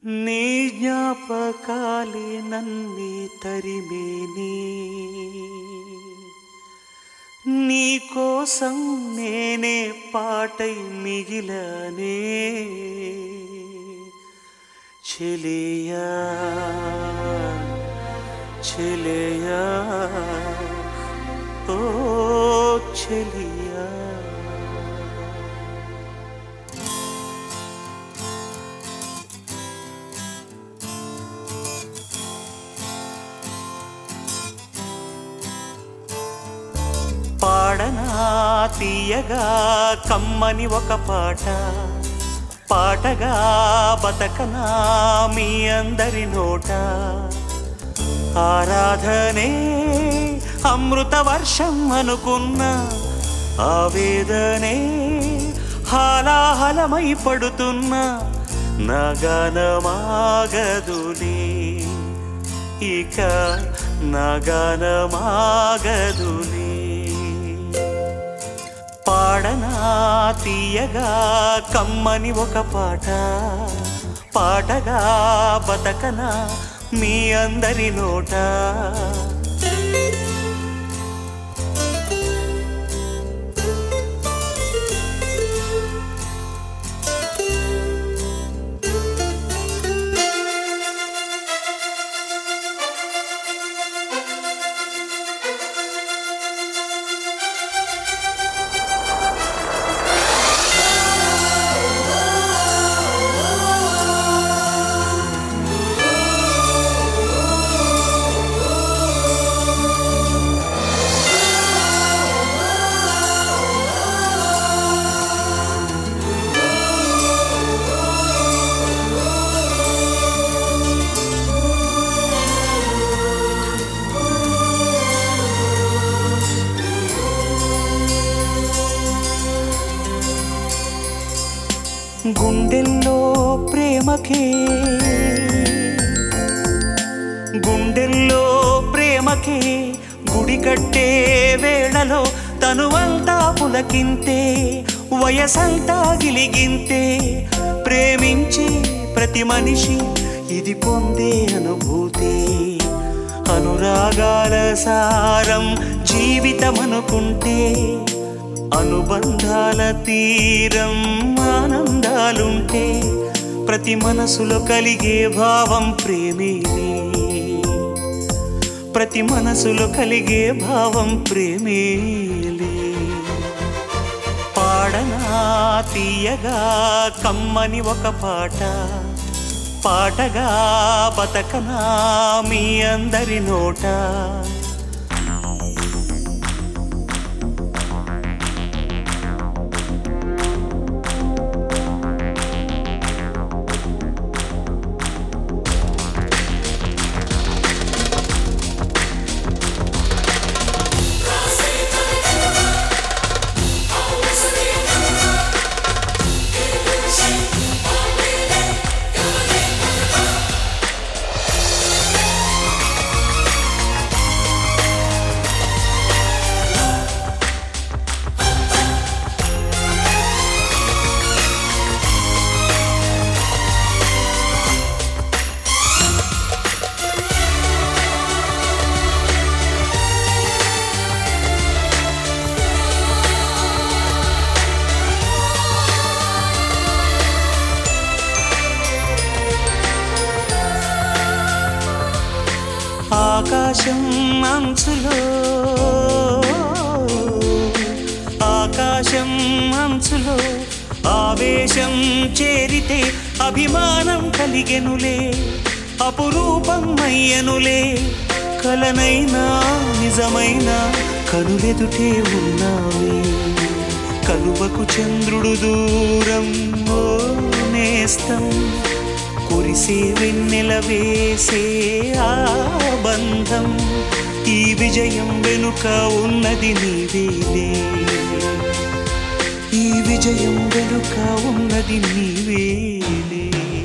నీ జ్ఞాపకాలే నన్నే తరిమేని నీ కోసం నేనే పాటై మిగిలానే చెలియా చెలియా ఓ చెలియా పాడనా తీయగా కమ్మని ఒక పాట పాటగా బతకనా మీ అందరి నోట ఆరాధనే అమృత వర్షం అనుకున్న ఆవేదనే హాలాహలమై పడుతున్న నగనమాగదులే ఇక నగనమాగదులే పాడనా తీయగా కమ్మని ఒక పాట పాటగా బతకనా మీ అందరి నోట గుండెల్లో ప్రేమకే గుండెల్లో ప్రేమకే గుడి కట్టే వేళలో తనువంతా పులకింతే వయసంతా గిలిగింతే ప్రేమించే ప్రతి మనిషి ఇది పొందే అనుభూతి అనురాగాల సారం జీవితం అనుకుంటే అనుబంధాల తీరం ఆనందాలుంటే ప్రతి మనసులో కలిగే భావం ప్రేమేలే ప్రతి మనసులో కలిగే భావం ప్రేమేలే పాడనా తీయగా కమ్మని ఒక పాట పాటగా బతకనా మీ అందరి నోట ఆకాశం అంచులో ఆకాశం అంచులో ఆవేశం చేరితే అభిమానం కలిగెనులే అపురూపం అయ్యనులే కలనైనా నిజమైన కనులెదుటే ఉన్నావే కలువకు చంద్రుడు దూరం ఓ నేస్తం కురిసే వెన్నెల వేసే ఆ బంధం ఈ విజయం వెనుక ఉన్నది నీవేలే ఈ విజయం వెనుక ఉన్నది నీవేలే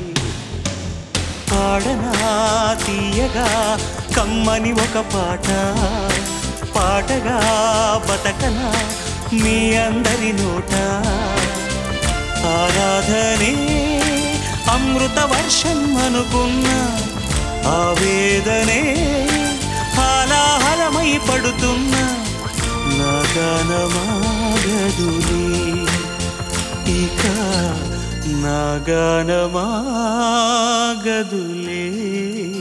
పాడనా తీయగా కమ్మని ఒక పాట పాటగా బతకనా మీ అందరి నోట ఆరాధనే అమృత వర్షం అనుకున్న ఆవేదనే హాలాహలమై పడుతున్న నా గానమాగదులే ఇక నా గానమాగదులే